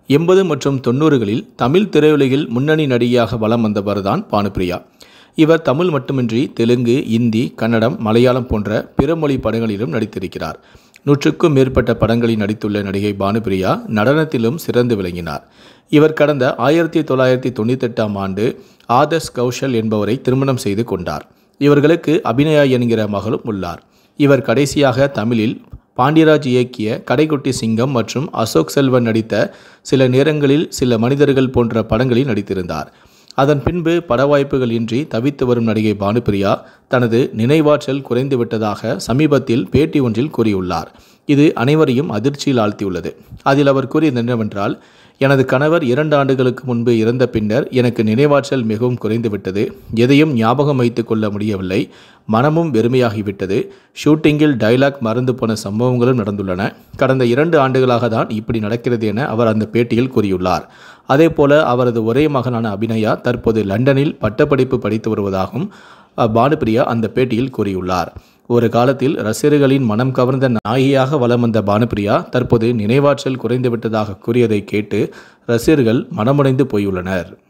எண்பது மற்றும் தொண்ணூறுகளில் தமிழ் திரையுலகில் முன்னணி நடிகையாக வலம் வந்தவர்தான் பானுப்பிரியா இவர் தமிழ் மட்டுமின்றி தெலுங்கு இந்தி கன்னடம் மலையாளம் போன்ற பிற மொழி படங்களிலும் நடித்திருக்கிறார் நூற்றுக்கும் மேற்பட்ட படங்களில் நடித்துள்ள நடிகை பானுப்பிரியா நடனத்திலும் சிறந்து விளங்கினார் இவர் கடந்த ஆயிரத்தி தொள்ளாயிரத்தி தொண்ணூத்தெட்டாம் ஆண்டு ஆதர்ஷ் கௌஷல் என்பவரை திருமணம் செய்து கொண்டார் இவர்களுக்கு அபிநயா என்கிற மகளும் உள்ளார் இவர் கடைசியாக தமிழில் பாண்டியராஜ் இயக்கிய கடைக்குட்டி சிங்கம் மற்றும் அசோக் செல்வன் நடித்த சில நேரங்களில் சில மனிதர்கள் போன்ற படங்களில் நடித்திருந்தார் அதன் பின்பு பட வாய்ப்புகள் இன்றி தவித்து வரும் நடிகை பானுப்பிரியா தனது நினைவாற்றல் குறைந்துவிட்டதாக சமீபத்தில் பேட்டி ஒன்றில் கூறியுள்ளார் இது அனைவரையும் அதிர்ச்சியில் ஆழ்த்தியுள்ளது அதில் அவர் கூறியது என்னவென்றால் எனது கணவர் இரண்டு ஆண்டுகளுக்கு முன்பு இறந்த பின்னர் எனக்கு நினைவாற்றல் மிகவும் குறைந்துவிட்டது எதையும் ஞாபகம் வைத்துக் கொள்ள முடியவில்லை மனமும் வெறுமையாகிவிட்டது ஷூட்டிங்கில் டைலாக் மறந்து போன சம்பவங்களும் நடந்துள்ளன கடந்த இரண்டு ஆண்டுகளாக தான் இப்படி நடக்கிறது என அவர் அந்த பேட்டியில் கூறியுள்ளார் அதேபோல அவரது ஒரே மகனான அபிநயா தற்போது லண்டனில் பட்டப்படிப்பு படித்து வருவதாகவும் பானுப்பிரியா அந்த பேட்டியில் கூறியுள்ளார் ஒரு காலத்தில் ரசிகர்களின் மனம் கவர்ந்த நாயகியாக வலம் வந்த பானுப்பிரியா தற்போது நினைவாற்றல் குறைந்துவிட்டதாக கூறியதை கேட்டு ரசிகர்கள் மனமுடைந்து போயுள்ளனர்